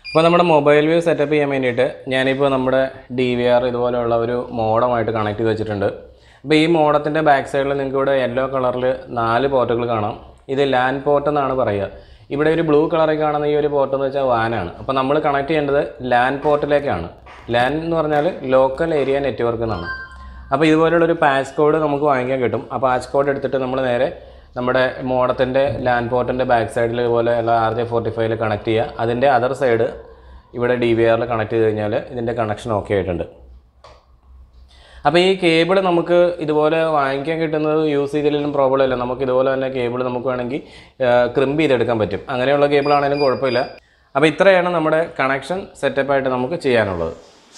അപ്പോൾ നമ്മുടെ mobile view setup ചെയ്യാൻ വേണ്ടിയിട്ട് ഞാനിപ്പോൾ നമ്മുടെ ഡി വി ആർ ഇതുപോലെയുള്ള ഒരു മോഡമായിട്ട് കണക്ട് ചെയ്ത് വെച്ചിട്ടുണ്ട് അപ്പോൾ ഈ മോഡത്തിൻ്റെ ബാക്ക് സൈഡിൽ നിങ്ങൾക്ക് ഇവിടെ യെല്ലോ കളറിൽ നാല് പോർട്ടുകൾ കാണാം ഇത് ലാൻ പോർട്ട് എന്നാണ് പറയുക ഇവിടെ ഒരു ബ്ലൂ കളറിൽ കാണുന്ന ഈ ഒരു പോർട്ട് എന്ന് വെച്ചാൽ വാനാണ് അപ്പോൾ നമ്മൾ കണക്ട് ചെയ്യേണ്ടത് ലാൻ പോർട്ടിലേക്കാണ് ലാൻ എന്ന് പറഞ്ഞാൽ ലോക്കൽ ഏരിയ നെറ്റ്വർക്ക് എന്നാണ് അപ്പോൾ ഇതുപോലുള്ളൊരു പാച്ച് കോഡ് നമുക്ക് വാങ്ങിക്കാൻ കിട്ടും ആ പാച്ച് കോഡ് എടുത്തിട്ട് നമ്മൾ നേരെ നമ്മുടെ മോഡത്തിൻ്റെ ലാൻഡ് പോർട്ടിൻ്റെ ബാക്ക് സൈഡിൽ ഇതുപോലെ ഉള്ള ആർ ജെ ഫോർട്ടി ഫൈവിൽ കണക്ട് ചെയ്യുക അതിൻ്റെ അതർ സൈഡ് ഇവിടെ ഡി വി ആറിൽ കണക്ട് ചെയ്ത് കഴിഞ്ഞാൽ ഇതിൻ്റെ കണക്ഷൻ ഓക്കെ ആയിട്ടുണ്ട് അപ്പോൾ ഈ കേബിൾ നമുക്ക് ഇതുപോലെ വാങ്ങിക്കാൻ കിട്ടുന്നത് യൂസ് ചെയ്തതിലും പ്രോബ്ലം ഇല്ല നമുക്ക് ഇതുപോലെ തന്നെ കേബിൾ നമുക്ക് വേണമെങ്കിൽ ക്രിമ്പ് ചെയ്തെടുക്കാൻ പറ്റും അങ്ങനെയുള്ള കേബിൾ ആണെങ്കിലും കുഴപ്പമില്ല അപ്പോൾ ഇത്രയാണ് നമ്മുടെ കണക്ഷൻ സെറ്റപ്പായിട്ട് നമുക്ക് ചെയ്യാനുള്ളത്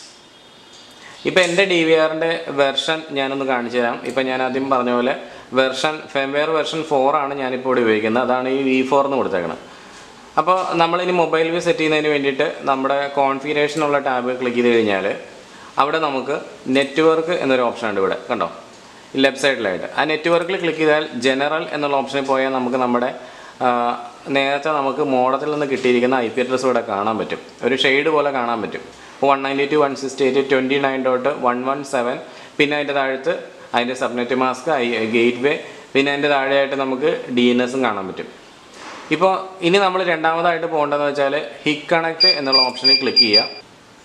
ഇപ്പോൾ എൻ്റെ ഡി വി ആറിൻ്റെ വെർഷൻ ഞാനൊന്ന് കാണിച്ചു തരാം ഇപ്പോൾ ഞാൻ ആദ്യം പറഞ്ഞ പോലെ വെർഷൻ ഫെംവെയർ വെർഷൻ ഫോർ ആണ് ഞാനിപ്പോൾ ഇവിടെ ഉപയോഗിക്കുന്നത് അതാണ് ഈ വി ഫോർ എന്ന് കൊടുത്തേക്കുന്നത് അപ്പോൾ നമ്മളിനി മൊബൈൽ വ്യൂ സെറ്റ് ചെയ്യുന്നതിന് വേണ്ടിയിട്ട് നമ്മുടെ കോൺഫിഗറേഷനുള്ള ടാബ് ക്ലിക്ക് ചെയ്ത് കഴിഞ്ഞാൽ അവിടെ നമുക്ക് നെറ്റ്വർക്ക് എന്നൊരു ഓപ്ഷൻ ഉണ്ട് ഇവിടെ കണ്ടോ ലെഫ്റ്റ് സൈഡിലായിട്ട് ആ നെറ്റ്വർക്കിൽ ക്ലിക്ക് ചെയ്താൽ ജനറൽ എന്നുള്ള ഓപ്ഷനിൽ പോയാൽ നമുക്ക് നമ്മുടെ ആ, നേരത്തെ നമുക്ക് മോഡത്തിൽ നിന്ന് കിട്ടിയിരിക്കുന്ന ഐ പി അഡ്രസ് ഇവിടെ കാണാൻ പറ്റും ഒരു ഷെയ്ഡ് പോലെ കാണാൻ പറ്റും one ninety two one sixty eight twenty nine dot one one seven പിന്നെ അതിൻ്റെ താഴത്ത് അതിൻ്റെ സബ്നെറ്റ് മാസ്ക് ഐ ഗേറ്റ് വേ പിന്നെ അതിൻ്റെ താഴെയായിട്ട് നമുക്ക് ഡി എൻ എസും കാണാൻ പറ്റും ഇപ്പോൾ ഇനി നമ്മൾ രണ്ടാമതായിട്ട് പോകേണ്ടതെന്ന് വെച്ചാൽ ഹിക് കണക്ട് എന്നുള്ള ഓപ്ഷനിൽ ക്ലിക്ക് ചെയ്യുക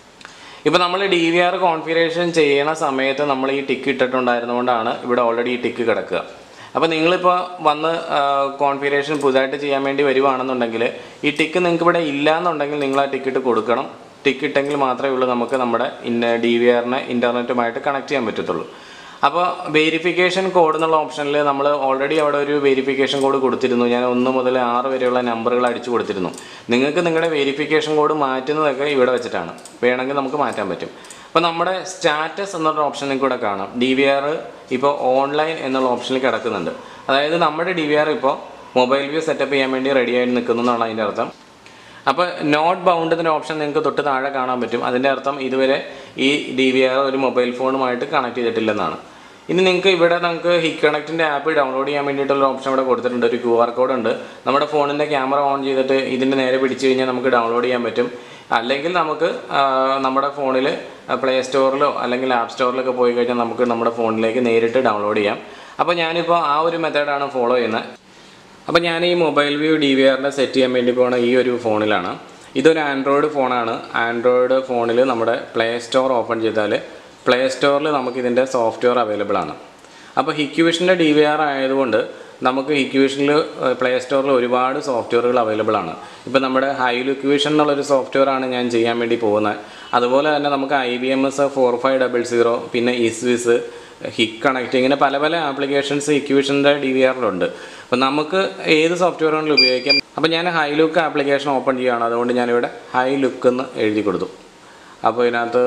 ഇപ്പോൾ നമ്മൾ ഡി വി ആർ കോൺഫിഗറേഷൻ ചെയ്യണ സമയത്ത് നമ്മൾ ഈ ടിക്ക് ഇട്ടിട്ടുണ്ടായിരുന്നുകൊണ്ടാണ് ഇവിടെ ഓൾറെഡി ഈ ടിക്ക് കിടക്കുക അപ്പോൾ നിങ്ങളിപ്പോൾ വന്ന് കോൺഫിഗറേഷൻ പുതുതായിട്ട് ചെയ്യാൻ വേണ്ടി വരുവാണെന്നുണ്ടെങ്കിൽ ഈ ടിക്ക് നിങ്ങൾക്ക് ഇവിടെ ഇല്ല എന്നുണ്ടെങ്കിൽ നിങ്ങൾ ആ ടിക്കറ്റ് കൊടുക്കണം ടിക്ക് ഇട്ടെങ്കിൽ മാത്രമേ ഉള്ളൂ നമുക്ക് നമ്മുടെ ഇന്ന ഡി വി ആറിനെ ഇൻ്റർനെറ്റുമായിട്ട് കണക്ട് ചെയ്യാൻ പറ്റത്തുള്ളൂ അപ്പോൾ വെരിഫിക്കേഷൻ കോഡ് എന്നുള്ള ഓപ്ഷനിൽ നമ്മൾ ഓൾറെഡി അവിടെ ഒരു വെരിഫിക്കേഷൻ കോഡ് കൊടുത്തിരുന്നു ഞാൻ ഒന്ന് മുതൽ ആറ് വരെയുള്ള നമ്പറുകൾ അടിച്ചു കൊടുത്തിരുന്നു നിങ്ങൾക്ക് നിങ്ങളുടെ വെരിഫിക്കേഷൻ കോഡ് മാറ്റുന്നതൊക്കെ ഇവിടെ വെച്ചിട്ടാണ് വേണമെങ്കിൽ നമുക്ക് മാറ്റാൻ പറ്റും അപ്പോൾ നമ്മുടെ സ്റ്റാറ്റസ് എന്നുള്ള ഓപ്ഷനിൽ കൂടെ കാണാം ഡി വി ആർ ഇപ്പോൾ ഓൺലൈൻ എന്നുള്ള ഓപ്ഷനിൽ കിടക്കുന്നുണ്ട് അതായത് നമ്മുടെ ഡി വി ആർ ഇപ്പോൾ മൊബൈൽ വ്യൂ സെറ്റപ്പ് ചെയ്യാൻ വേണ്ടി റെഡി ആയിട്ട് നിൽക്കുന്നു എന്നാണ് അതിൻ്റെ അർത്ഥം അപ്പോൾ നോട്ട് ബൗണ്ട് എന്നൊരു ഓപ്ഷൻ നിങ്ങൾക്ക് തൊട്ട് താഴെ കാണാൻ പറ്റും അതിൻ്റെ അർത്ഥം ഇതുവരെ ഈ ഡി വി ആർ ഒരു മൊബൈൽ ഫോണുമായിട്ട് കണക്ട് ചെയ്തിട്ടില്ലെന്നാണ് ഇനി നിങ്ങൾക്ക് ഇവിടെ നമുക്ക് ഹിക് കണക്റ്റിൻ്റെ ആപ്പ് ഡൗൺലോഡ് ചെയ്യാൻ വേണ്ടിയിട്ടുള്ള ഓപ്ഷൻ ഇവിടെ കൊടുത്തിട്ടുണ്ട് ഒരു ക്യു ആർ കോഡ് ഉണ്ട് നമ്മുടെ ഫോണിൻ്റെ ക്യാമറ ഓൺ ചെയ്തിട്ട് ഇതിൻ്റെ നേരെ പിടിച്ചു കഴിഞ്ഞാൽ നമുക്ക് ഡൗൺലോഡ് ചെയ്യാൻ പറ്റും അല്ലെങ്കിൽ നമുക്ക് ആ, നമ്മുടെ ഫോണിൽ പ്ലേ സ്റ്റോറിലോ അല്ലെങ്കിൽ ആപ്പ് സ്റ്റോറിലൊക്കെ പോയി കഴിഞ്ഞാൽ നമുക്ക് നമ്മുടെ ഫോണിലേക്ക് നേരിട്ട് ഡൗൺലോഡ് ചെയ്യാം അപ്പോൾ ഞാനിപ്പോൾ ആ ഒരു മെത്തേഡാണ് ഫോളോ ചെയ്യുന്നത് അപ്പോൾ ഞാൻ ഈ മൊബൈൽ വ്യൂ ഡി വി ആറിനെ സെറ്റ് ചെയ്യാൻ വേണ്ടി പോണ ഈ ഒരു ഫോണിലാണ് ഇതൊരു ആൻഡ്രോയിഡ് ഫോണാണ് ആൻഡ്രോയിഡ് ഫോണിൽ നമ്മുടെ പ്ലേ സ്റ്റോർ ഓപ്പൺ ചെയ്താൽ പ്ലേ സ്റ്റോറിൽ നമുക്ക് ഇതിൻ്റെ സോഫ്റ്റ്വെയർ അവൈലബിൾ ആണ് അപ്പോൾ ഹിക്യുവിഷൻ്റെ ഡി വി ആർ ആയതുകൊണ്ട് നമുക്ക് ഹിക്യുവിഷനിൽ പ്ലേ സ്റ്റോറിൽ ഒരുപാട് സോഫ്റ്റ്വെയറുകൾ അവൈലബിൾ ആണ് ഇപ്പോൾ നമ്മുടെ ഹൈലുക്വിഷൻ എന്നുള്ളൊരു സോഫ്റ്റ്വെയർ ആണ് ഞാൻ ചെയ്യാൻ വേണ്ടി പോകുന്നത് അതുപോലെ തന്നെ നമുക്ക് I B M S four five double zero പിന്നെ ഇസ്വിസ് ഹിക് കണക്ട് ഇങ്ങനെ പല പല ആപ്ലിക്കേഷൻസ് ഇക്വിഷൻ്റെ ഡി വി ആറിലുണ്ട് അപ്പോൾ നമുക്ക് ഏത് സോഫ്റ്റ്വെയർ വേണമെങ്കിലും ഉപയോഗിക്കാം അപ്പോൾ ഞാൻ ഹൈ ലുക്ക് ആപ്ലിക്കേഷൻ ഓപ്പൺ ചെയ്യുകയാണ് അതുകൊണ്ട് ഞാനിവിടെ ഹൈ ലുക്ക് എന്ന് എഴുതി കൊടുത്തു അപ്പോൾ ഇതിനകത്ത്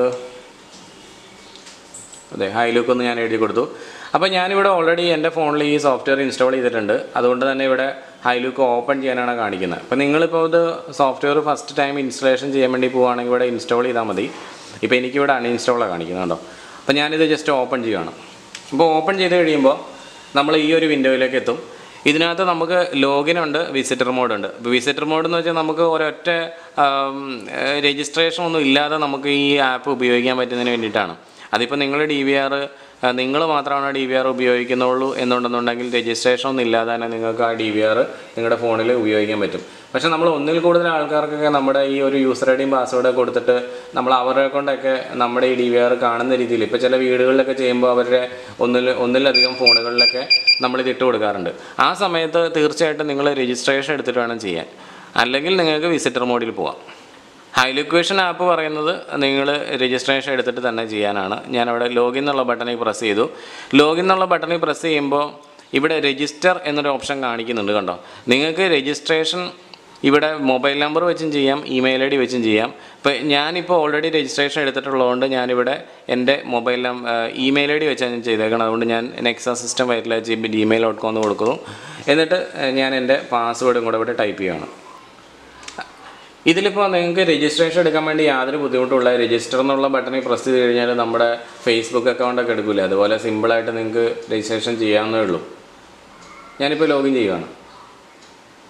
അതെ ഹൈ ലുക്ക് എന്ന് ഞാൻ എഴുതി കൊടുത്തു അപ്പോൾ ഞാനിവിടെ ഓൾറെഡി എൻ്റെ ഫോണിൽ ഈ സോഫ്റ്റ്വെയർ ഇൻസ്റ്റാൾ ചെയ്തിട്ടുണ്ട് അതുകൊണ്ട് തന്നെ ഇവിടെ ഹൈ ലുക്ക് ഓപ്പൺ ചെയ്യാനാണ് കാണിക്കുന്നത് അപ്പോൾ നിങ്ങളിപ്പോൾ ഇത് സോഫ്റ്റ്വെയർ ഫസ്റ്റ് ടൈം ഇൻസ്റ്റലേഷൻ ചെയ്യാൻ വേണ്ടി പോവുകയാണെങ്കിൽ ഇവിടെ ഇൻസ്റ്റാൾ ചെയ്താൽ മതി ഇപ്പോൾ എനിക്കിവിടെ അൺഇൻസ്റ്റാളാണ് കാണിക്കുന്നത് കേട്ടോ അപ്പോൾ ഞാനിത് ജസ്റ്റ് ഓപ്പൺ ചെയ്യുകയാണ് അപ്പോൾ ഓപ്പൺ ചെയ്ത് കഴിയുമ്പോൾ നമ്മൾ ഈ ഒരു വിൻഡോയിലേക്ക് എത്തും ഇതിനകത്ത് നമുക്ക് ലോഗിൻ ഉണ്ട് വിസിറ്റർ മോഡ് ഉണ്ട് ഇപ്പോൾ വിസിറ്റർ മോഡ് എന്ന് വെച്ചാൽ നമുക്ക് ഒരൊറ്റ രജിസ്ട്രേഷൻ ഒന്നും ഇല്ലാതെ നമുക്ക് ഈ ആപ്പ് ഉപയോഗിക്കാൻ പറ്റുന്നതിന് വേണ്ടിയിട്ടാണ് അതിപ്പോൾ നിങ്ങൾ ഡി വി ആർ നിങ്ങൾ മാത്രമാണ് ഡി വി ആർ ഉപയോഗിക്കുന്നുള്ളൂ എന്നുണ്ടെന്നുണ്ടെങ്കിൽ രജിസ്ട്രേഷൻ ഒന്നും ഇല്ലാതെ തന്നെ നിങ്ങൾക്ക് ആ ഡി വി ആർ നിങ്ങളുടെ ഫോണിൽ ഉപയോഗിക്കാൻ പറ്റും പക്ഷേ നമ്മൾ ഒന്നിൽ കൂടുതൽ ആൾക്കാർക്കൊക്കെ നമ്മുടെ ഈ ഒരു യൂസർ ഐ ഡിയും പാസ്വേഡ് കൊടുത്തിട്ട് നമ്മൾ അവരെ കൊണ്ടൊക്കെ നമ്മുടെ ഈ ഡി വി ആർ കാണുന്ന രീതിയിൽ ഇപ്പോൾ ചില വീടുകളിലൊക്കെ ചെയ്യുമ്പോൾ അവരുടെ ഒന്നിൽ ഒന്നിലധികം ഫോണുകളിലൊക്കെ നമ്മൾ ഇത് ഇട്ട് കൊടുക്കാറുണ്ട് ആ സമയത്ത് തീർച്ചയായിട്ടും നിങ്ങൾ രജിസ്ട്രേഷൻ എടുത്തിട്ട് വേണം ചെയ്യാൻ അല്ലെങ്കിൽ നിങ്ങൾക്ക് വിസിറ്റർ മോഡിൽ പോവാം ഹൈലുക്വേഷൻ ആപ്പ് പറയുന്നത് നിങ്ങൾ രജിസ്ട്രേഷൻ എടുത്തിട്ട് തന്നെ ചെയ്യാനാണ് ഞാനവിടെ ലോഗിൻ എന്നുള്ള ബട്ടണിൽ പ്രസ് ചെയ്തു ലോഗിൻ എന്നുള്ള ബട്ടണിൽ പ്രസ് ചെയ്യുമ്പോൾ ഇവിടെ രജിസ്റ്റർ എന്നൊരു ഓപ്ഷൻ കാണിക്കുന്നുണ്ട് കണ്ടോ നിങ്ങൾക്ക് രജിസ്ട്രേഷൻ ഇവിടെ മൊബൈൽ നമ്പർ വെച്ചും ചെയ്യാം ഇമെയിൽ ഐ ഡി വെച്ചും ചെയ്യാം ഇപ്പോൾ ഞാനിപ്പോൾ ഓൾറെഡി രജിസ്ട്രേഷൻ എടുത്തിട്ടുള്ളതുകൊണ്ട് ഞാനിവിടെ എൻ്റെ മൊബൈൽ നം ഇമെയിൽ ഐ ഡി വെച്ചാണ് ഞാൻ ചെയ്തേക്കണം അതുകൊണ്ട് ഞാൻ നെക്സ സിസ്റ്റം വയറ്റിൽ ജി ജിമെയിൽ ഡോട്ട് കോം എന്ന് കൊടുക്കുന്നു എന്നിട്ട് ഞാൻ എൻ്റെ പാസ്വേഡും കൂടെ ഇവിടെ ടൈപ്പ് ചെയ്യുകയാണ് ഇതിലിപ്പോൾ നിങ്ങൾക്ക് രജിസ്ട്രേഷൻ എടുക്കാൻ വേണ്ടി യാതൊരു ബുദ്ധിമുട്ടുള്ള രജിസ്റ്റർ എന്നുള്ള ബട്ടണിൽ പ്രസ് ചെയ്ത് കഴിഞ്ഞാൽ നമ്മുടെ ഫേസ്ബുക്ക് അക്കൗണ്ടൊക്കെ എടുക്കില്ല അതുപോലെ സിമ്പിളായിട്ട് നിങ്ങൾക്ക് രജിസ്ട്രേഷൻ ചെയ്യാവുന്നേ ഉള്ളൂ ഞാനിപ്പോൾ ലോഗിൻ ചെയ്യുകയാണ്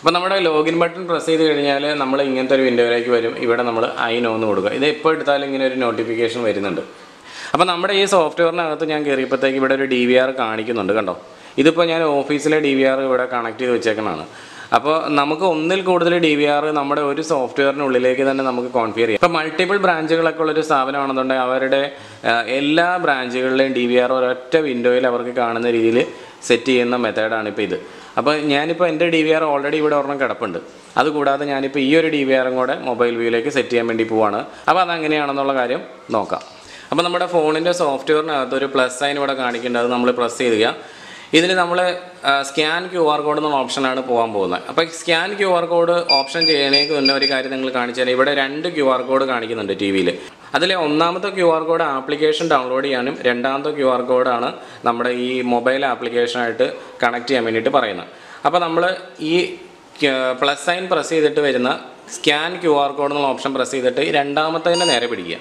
അപ്പോൾ നമ്മുടെ ലോഗിൻ ബട്ടൺ പ്രസ് ചെയ്ത് കഴിഞ്ഞാൽ നമ്മൾ ഇങ്ങനത്തെ ഒരു വിൻഡോയിലേക്ക് വരും ഇവിടെ നമ്മൾ ഐ നോ എന്ന് കൊടുക്കുക ഇത് എപ്പോൾ എടുത്താലും ഇങ്ങനെ ഒരു നോട്ടിഫിക്കേഷൻ വരുന്നുണ്ട് അപ്പോൾ നമ്മുടെ ഈ സോഫ്റ്റ്വെയറിനകത്ത് ഞാൻ കയറിയപ്പോഴത്തേക്ക് ഇവിടെ ഒരു ഡി വി ആർ കാണിക്കുന്നുണ്ട് കണ്ടോ ഇതിപ്പോൾ ഞാൻ ഓഫീസിലെ ഡി വി ആർ ഇവിടെ കണക്ട് ചെയ്ത് വെച്ചേക്കണതാണ് അപ്പോൾ നമുക്ക് ഒന്നിൽ കൂടുതൽ ഡി വി ആർ നമ്മുടെ ഒരു സോഫ്റ്റ്വെയറിനുള്ളിലേക്ക് തന്നെ നമുക്ക് കോൺഫിയർ ചെയ്യാം ഇപ്പോൾ മൾട്ടിപ്പിൾ ബ്രാഞ്ചുകളൊക്കെ ഉള്ളൊരു സ്ഥാപനമാണെന്നുണ്ടെങ്കിൽ അവരുടെ ആ, എല്ലാ ബ്രാഞ്ചുകളിലെയും ഡി വി ആർ ഒരൊറ്റ വിൻഡോയിൽ അവർക്ക് കാണുന്ന രീതിയിൽ സെറ്റ് ചെയ്യുന്ന മെത്തേഡാണ് ഇപ്പോൾ ഇത് അപ്പോൾ ഞാനിപ്പോൾ എൻ്റെ ഡി വി ആർ ഓൾറെഡി ഇവിടെ ഒരെണ്ണം കിടപ്പുണ്ട് അതുകൂടാതെ ഞാനിപ്പോൾ ഈ ഒരു ഡി വി ആറും കൂടെ മൊബൈൽ വ്യൂയിലേക്ക് സെറ്റ് ചെയ്യാൻ വേണ്ടി പോവാണ് അപ്പോൾ അതെങ്ങനെയാണെന്നുള്ള കാര്യം നോക്കാം അപ്പോൾ നമ്മുടെ ഫോണിൻ്റെ സോഫ്റ്റ്വെയറിനകത്ത് ഒരു പ്ലസ് സൈൻ ഇവിടെ കാണിക്കേണ്ടത് അത് നമ്മൾ പ്രസ് ചെയ്യുക ഇതിൽ നമ്മൾ സ്കാൻ ക്യു ആർ കോഡ് എന്നുള്ള ഓപ്ഷനാണ് പോകാൻ പോകുന്നത് അപ്പോൾ scan Q R code option ചെയ്യണേക്ക് മുന്നേ ഒരു കാര്യം നിങ്ങൾ കാണിച്ചാൽ ഇവിടെ രണ്ട് ക്യു ആർ കോഡ് കാണിക്കുന്നുണ്ട് ടി വിയിൽ അതിലെ ഒന്നാമത്തെ Q R code application download ചെയ്യാനും രണ്ടാമത്തെ ക്യു ആർ കോഡാണ് നമ്മുടെ ഈ മൊബൈൽ ആപ്ലിക്കേഷനായിട്ട് കണക്ട് ചെയ്യാൻ വേണ്ടിയിട്ട് പറയുന്നത് അപ്പോൾ നമ്മൾ ഈ പ്ലസ് സൈൻ പ്രസ് ചെയ്തിട്ട് വരുന്ന സ്കാൻ ക്യു ആർ കോഡ് എന്നുള്ള ഓപ്ഷൻ പ്രസ് ചെയ്തിട്ട് ഈ രണ്ടാമത്തതിൻ്റെ നേരെ പിടിക്കുക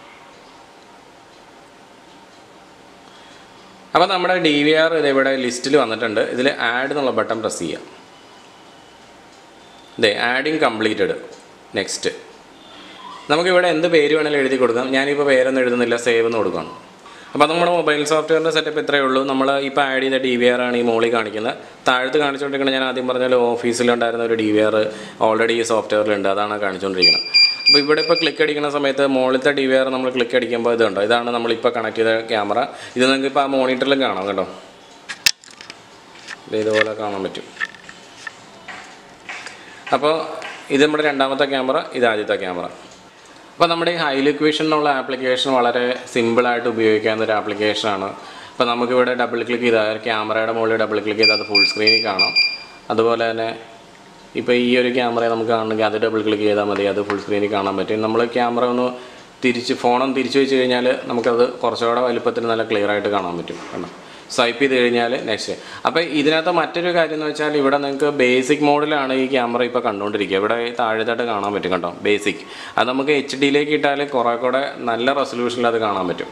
അപ്പോൾ നമ്മുടെ ഡി വി ആർ ഇത് ഇവിടെ ലിസ്റ്റിൽ വന്നിട്ടുണ്ട് ഇതിൽ ആഡ് എന്നുള്ള ബട്ടൺ പ്രസ് ചെയ്യാം ഇതേ ആഡിങ് കംപ്ലീറ്റഡ് നെക്സ്റ്റ് നമുക്കിവിടെ എന്ത് പേര് വേണമെങ്കിലും എഴുതി കൊടുക്കാം ഞാനിപ്പോൾ പേരൊന്നും എഴുതുന്നില്ല സേവ് എന്ന് കൊടുക്കണം അപ്പോൾ നമ്മുടെ മൊബൈൽ സോഫ്റ്റ്വെയറിൻ്റെ സെറ്റപ്പ് ഇത്രയേ ഉള്ളൂ നമ്മൾ ഇപ്പോൾ ആഡ് ചെയ്ത ഡി വി ആർ ആണ് ഈ മോളിൽ കാണിക്കുന്നത് താഴത്ത് കാണിച്ചുകൊണ്ടിരിക്കുന്നത് ഞാൻ ആദ്യം പറഞ്ഞ ഓഫീസിലുണ്ടായിരുന്ന ഒരു ഡി വി ആർ ഓൾറെഡി ഈ സോഫ്റ്റ്വെയറിലുണ്ട് അതാണ് കാണിച്ചുകൊണ്ടിരിക്കുന്നത് അപ്പോൾ ഇവിടെ ഇപ്പോൾ ക്ലിക്ക് അടിക്കുന്ന സമയത്ത് മുകളിലത്തെ ഡി വി ആർ നമ്മൾ ക്ലിക്ക് അടിക്കുമ്പോൾ ഇതുണ്ടോ ഇതാണ് നമ്മളിപ്പോൾ കണക്ട് ചെയ്ത ക്യാമറ ഇത് നിങ്ങൾക്ക് ഇപ്പോൾ ആ മോണിറ്ററിലും കാണാം കേട്ടോ ഇത് ഇതുപോലെ കാണാൻ പറ്റും അപ്പോൾ ഇത് നമ്മുടെ രണ്ടാമത്തെ ക്യാമറ ഇത് ആദ്യത്തെ ക്യാമറ അപ്പോൾ നമ്മുടെ ഈ ഹൈലിക്വേഷൻ എന്നുള്ള ആപ്ലിക്കേഷൻ വളരെ സിമ്പിളായിട്ട് ഉപയോഗിക്കാവുന്ന ഒരു ആപ്ലിക്കേഷനാണ് അപ്പോൾ നമുക്കിവിടെ ഡബിൾ ക്ലിക്ക് ചെയ്താൽ ക്യാമറയുടെ മുകളിൽ ഡബിൾ ക്ലിക്ക് ചെയ്താൽ അത് ഫുൾ സ്ക്രീനിൽ കാണാം അതുപോലെ തന്നെ ഇപ്പോൾ ഈ ഒരു ക്യാമറ നമുക്ക് കാണണമെങ്കിൽ അത് ഡബിൾ ക്ലിക്ക് ചെയ്താൽ മതി അത് ഫുൾ സ്ക്രീനിൽ കാണാൻ പറ്റും നമ്മൾ ക്യാമറ ഒന്ന് തിരിച്ച് ഫോണൊന്ന് തിരിച്ച് വെച്ച് കഴിഞ്ഞാൽ നമുക്കത് കുറച്ചുകൂടെ വലുപ്പത്തിൽ നല്ല ക്ലിയർ ആയിട്ട് കാണാൻ പറ്റും കണ്ടോ സ്വൈപ്പ് ചെയ്ത് കഴിഞ്ഞാൽ നെക്സ്റ്റ് അപ്പോൾ ഇതിനകത്ത് മറ്റൊരു കാര്യം എന്ന് വെച്ചാൽ ഇവിടെ നിങ്ങൾക്ക് ബേസിക് മോഡിലാണ് ഈ ക്യാമറ ഇപ്പോൾ കണ്ടുകൊണ്ടിരിക്കുക ഇവിടെ താഴത്തായിട്ട് കാണാൻ പറ്റും കേട്ടോ ബേസിക് അത് നമുക്ക് എച്ച് ഡിയിലേക്ക് ഇട്ടാൽ കുറേ കൂടെ നല്ല റെസൊല്യൂഷനിൽ അത് കാണാൻ പറ്റും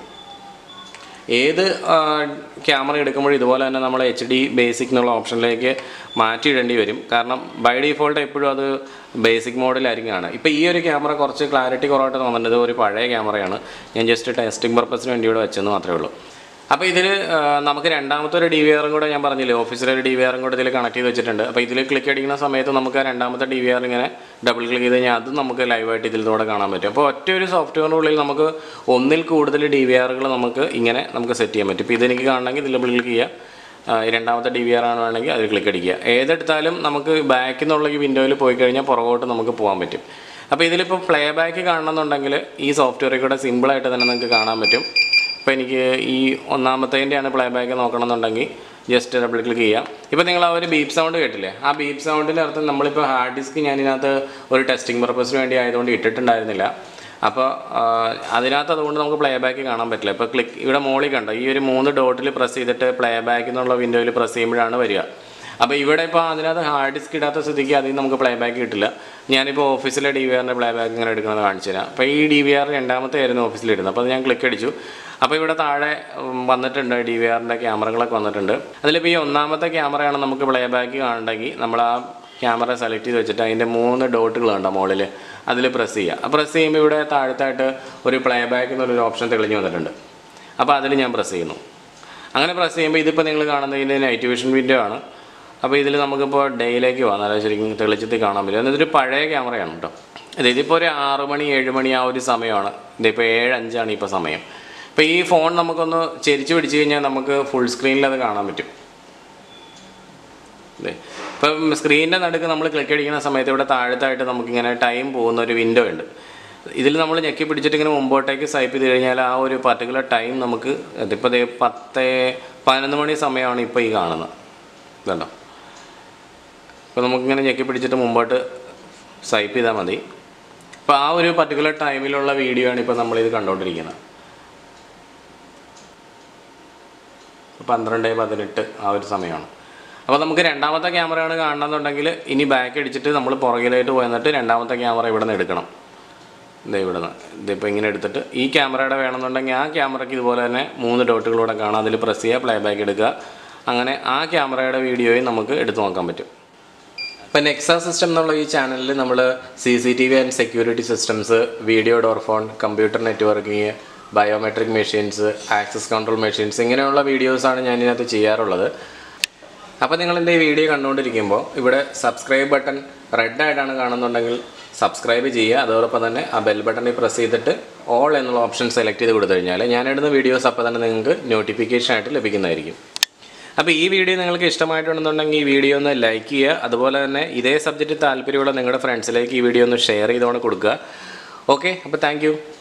ഏത് ക്യാമറ എടുക്കുമ്പോഴും ഇതുപോലെ തന്നെ നമ്മൾ എച്ച് ഡി ബേസിക് എന്നുള്ള ഓപ്ഷനിലേക്ക് മാറ്റിയിടേണ്ടി വരും കാരണം ബൈ ഡിഫോൾട്ട് എപ്പോഴും അത് ബേസിക് മോഡിലായിരിക്കും കാണുക ഇപ്പോൾ ഈ ഒരു ക്യാമറ കുറച്ച് ക്ലാരിറ്റി കുറവായിട്ട് തോന്നുന്നുണ്ട് ഇത് ഒരു പഴയ ക്യാമറയാണ് ഞാൻ ജസ്റ്റ് ടെസ്റ്റിംഗ് പർപ്പസിന് വേണ്ടി ഇവിടെ വെച്ചെന്ന് മാത്രമേ ഉള്ളൂ അപ്പോൾ ഇതിൽ നമുക്ക് രണ്ടാമത്തെ ഒരു ഡി വി ആറും കൂടെ ഞാൻ പറഞ്ഞില്ലേ ഓഫീസിലെ ഒരു ഡി വി ആറും കൂടെ ഇതിൽ കണക്ട് ചെയ്ത് വെച്ചിട്ടുണ്ട് അപ്പോൾ ഇതിൽ ക്ലിക്ക് അടിക്കുന്ന സമയത്ത് നമുക്ക് ആ രണ്ടാമത്തെ ഡി വി ആർ ഇങ്ങനെ ഡബിൾ ക്ലിക്ക് ചെയ്ത് കഴിഞ്ഞാൽ അതും നമുക്ക് ലൈവായിട്ട് ഇതിലൂടെ കാണാൻ പറ്റും അപ്പോൾ ഒറ്റ ഒരു സോഫ്റ്റ്വെയറിനുള്ളിൽ നമുക്ക് ഒന്നിൽ കൂടുതൽ ഡി വി ആറുകൾ നമുക്ക് ഇങ്ങനെ നമുക്ക് സെറ്റ് ചെയ്യാൻ പറ്റും ഇപ്പോൾ ഇതെനിക്ക് കാണണമെങ്കിൽ ഇതിൽ ഡബിൾ ക്ലിക്ക് ചെയ്യുക ആ, ഈ രണ്ടാമത്തെ ഡി വി ആർ ആണ് വേണമെങ്കിൽ അതിൽ ക്ലിക്ക് അടിക്കുക ഏതെടുത്താലും നമുക്ക് ബാക്കിൽ നിന്നുള്ള ഈ വിൻഡോയിൽ പോയി കഴിഞ്ഞാൽ പുറകോട്ട് നമുക്ക് പോകാൻ പറ്റും അപ്പോൾ ഇതിലിപ്പോൾ പ്ലേ ബാക്ക് കാണണമെന്നുണ്ടെങ്കിൽ ഈ സോഫ്റ്റ്വെയറിൽ കൂടെ സിമ്പിളായിട്ട് തന്നെ നിങ്ങൾക്ക് കാണാൻ പറ്റും ഇപ്പോൾ എനിക്ക് ഈ ഒന്നാമത്തേൻ്റെയാണ് പ്ലേ ബാക്ക് നോക്കണമെന്നുണ്ടെങ്കിൽ ജസ്റ്റ് ഡബിൾ ക്ലിക്ക് ചെയ്യാം ഇപ്പോൾ നിങ്ങൾ ആ ഒരു ബീപ്പ് സൗണ്ട് കേട്ടില്ലേ ആ ബീപ്പ് സൗണ്ടിൻ്റെ അർത്ഥം നമ്മളിപ്പോൾ ഹാർഡ് ഡിസ്ക് ഞാനിതിനകത്ത് ഒരു ടെസ്റ്റിംഗ് പർപ്പസിന് വേണ്ടി ആയതുകൊണ്ട് ഇട്ടിട്ടുണ്ടായിരുന്നില്ല അപ്പോൾ ആ, അതിനകത്ത് അതുകൊണ്ട് നമുക്ക് പ്ലേ ബാക്ക് കാണാൻ പറ്റില്ല ഇപ്പോൾ ക്ലിക്ക് ഇവിടെ മോളിൽ കണ്ടോ ഈ ഒരു മൂന്ന് ഡോട്ടിൽ പ്രസ് ചെയ്തിട്ട് പ്ലേ ബാക്ക് എന്നുള്ള വിൻഡോയിൽ പ്രസ് ചെയ്യുമ്പോഴാണ് വരിക അപ്പോൾ ഇവിടെ ഇപ്പോൾ അതിനകത്ത് ഹാർഡ് ഡിസ്ക് ഇടാത്ത സ്ഥിതിക്ക് അതിൽ നമുക്ക് പ്ലേ ബാക്ക് കിട്ടില്ല ഞാനിപ്പോൾ ഓഫീസിലെ ഡി വി ആറിൻ്റെ പ്ലേ ബാക്ക് ഇങ്ങനെ എടുക്കുന്നത് കാണിച്ചു തരാം അപ്പോൾ ഈ ഡി വി ആർ രണ്ടാമത്തെ ആയിരുന്നു ഓഫീസിലിടുന്നത് അപ്പോൾ അത് ഞാൻ ക്ലിക്ക് അടിച്ചു അപ്പോൾ ഇവിടെ താഴെ ഉം, വന്നിട്ടുണ്ട് ഡി വി ആറിൻ്റെ ക്യാമറകളൊക്കെ വന്നിട്ടുണ്ട് അതിലിപ്പോൾ ഈ ഒന്നാമത്തെ ക്യാമറയാണ് നമുക്ക് പ്ലേ ബാക്ക് കാണണമെങ്കിൽ നമ്മൾ ആ ക്യാമറ സെലക്ട് ചെയ്ത് വെച്ചിട്ട് അതിൻ്റെ മൂന്ന് ഡോട്ടുകൾ കണ്ടോ മുകളിൽ അതിൽ പ്രസ് ചെയ്യുക ആ പ്രസ് ചെയ്യുമ്പോൾ ഇവിടെ താഴത്തായിട്ട് ഒരു പ്ലേ ബാക്ക് എന്നുള്ളൊരു ഓപ്ഷൻ തെളിഞ്ഞു വന്നിട്ടുണ്ട് അപ്പോൾ അതിൽ ഞാൻ പ്രസ് ചെയ്യുന്നു അങ്ങനെ പ്രസ് ചെയ്യുമ്പോൾ ഇതിപ്പോൾ നിങ്ങൾ കാണുന്നതിൻ്റെ നൈറ്റ് വിഷൻ വിൻഡോ ആണ് അപ്പോൾ ഇതിൽ നമുക്കിപ്പോൾ ഡേയിലേക്ക് പോകാം നല്ല ശരിക്കും തെളിച്ചത്തിൽ കാണാൻ പറ്റും എന്നിട്ടൊരു പഴയ ക്യാമറയാണ് കേട്ടോ ഇത് ഇതിപ്പോൾ ഒരു ആറ് മണി ഏഴ് മണി ആ ഒരു സമയമാണ് ഇതിപ്പോൾ ഏഴ് അഞ്ചാണ് ഇപ്പോൾ സമയം ഇപ്പോൾ ഈ ഫോൺ നമുക്കൊന്ന് ചെരിച്ച് പിടിച്ച് കഴിഞ്ഞാൽ നമുക്ക് ഫുൾ സ്ക്രീനിൽ അത് കാണാൻ പറ്റും അതെ ഇപ്പം സ്ക്രീനിൻ്റെ നടുക്ക് നമ്മൾ ക്ലിക്ക് അടിക്കുന്ന സമയത്ത് ഇവിടെ താഴത്തായിട്ട് നമുക്കിങ്ങനെ ടൈം പോകുന്ന ഒരു വിൻഡോ ഉണ്ട് ഇതിൽ നമ്മൾ ഞെക്കി പിടിച്ചിട്ട് ഇങ്ങനെ മുമ്പോട്ടേക്ക് സ്വൈപ്പ് ചെയ്ത് കഴിഞ്ഞാൽ ആ ഒരു പർട്ടിക്കുലർ ടൈം നമുക്ക് ഇതിപ്പോൾ ദേ പത്ത് പതിനൊന്ന് മണി സമയമാണ് ഇപ്പോൾ ഈ കാണുന്നത് ഇതുണ്ടോ അപ്പോൾ നമുക്കിങ്ങനെ ഞെക്കി പിടിച്ചിട്ട് മുമ്പോട്ട് സ്വൈപ്പ് ചെയ്താൽ മതി അപ്പോൾ ആ ഒരു പർട്ടിക്കുലർ ടൈമിലുള്ള വീഡിയോ ആണ് ഇപ്പോൾ നമ്മളിത് കണ്ടുകൊണ്ടിരിക്കുന്നത് പന്ത്രണ്ട് പതിനെട്ട് ആ ഒരു സമയമാണ് അപ്പോൾ നമുക്ക് രണ്ടാമത്തെ ക്യാമറയാണ് കാണണമെന്നുണ്ടെങ്കിൽ ഇനി ബാക്ക് അടിച്ചിട്ട് നമ്മൾ പുറകിലായിട്ട് പോയി എന്നിട്ട് രണ്ടാമത്തെ ക്യാമറ ഇവിടെ നിന്ന് എടുക്കണം ഇതേ ഇവിടെ നിന്ന് ഇതിപ്പോൾ ഇങ്ങനെ എടുത്തിട്ട് ഈ ക്യാമറയുടെ വേണമെന്നുണ്ടെങ്കിൽ ആ ക്യാമറയ്ക്ക് ഇതുപോലെ തന്നെ മൂന്ന് ഡോട്ടുകളൂടെ കാണാം അതിൽ പ്രസ് ചെയ്യുക പ്ലേ ബാക്ക് എടുക്കുക അങ്ങനെ ആ ക്യാമറയുടെ വീഡിയോയും നമുക്ക് എടുത്തു നോക്കാൻ പറ്റും അപ്പം നെക്സ സിസ്റ്റം എന്നുള്ള ഈ ചാനലിൽ നമ്മൾ C C T V and security systems video doorphone computer networking biometric machines access control machines ഇങ്ങനെയുള്ള വീഡിയോസാണ് ഞാൻ ഇതിനകത്ത് ചെയ്യാറുള്ളത് അപ്പോൾ നിങ്ങൾ എൻ്റെ ഈ വീഡിയോ കണ്ടുകൊണ്ടിരിക്കുമ്പോൾ ഇവിടെ സബ്സ്ക്രൈബ് ബട്ടൺ റെഡ് ആയിട്ടാണ് കാണുന്നുണ്ടെങ്കിൽ സബ്സ്ക്രൈബ് ചെയ്യുക അതോടൊപ്പം തന്നെ ആ ബെൽ ബട്ടണിൽ പ്രസ് ചെയ്തിട്ട് ഓൾ എന്നുള്ള ഓപ്ഷൻ സെലക്ട് ചെയ്ത് കൊടുത്തു കഴിഞ്ഞാൽ ഞാനിടുന്ന വീഡിയോസ് അപ്പോൾ തന്നെ നിങ്ങൾക്ക് നോട്ടിഫിക്കേഷൻ ആയിട്ട് ലഭിക്കുന്നതായിരിക്കും അപ്പോൾ ഈ വീഡിയോ നിങ്ങൾക്ക് ഇഷ്ടമായിട്ടുണ്ടെന്നുണ്ടെങ്കിൽ ഈ വീഡിയോ ഒന്ന് ലൈക്ക് ചെയ്യുക അതുപോലെ തന്നെ ഇതേ സബ്ജക്റ്റ് താല്പര്യമുള്ള നിങ്ങളുടെ ഫ്രണ്ട്സിലേക്ക് ഈ വീഡിയോ ഒന്ന് ഷെയർ ചെയ്തുകൊണ്ട് കൊടുക്കുക ഓക്കെ അപ്പോൾ താങ്ക്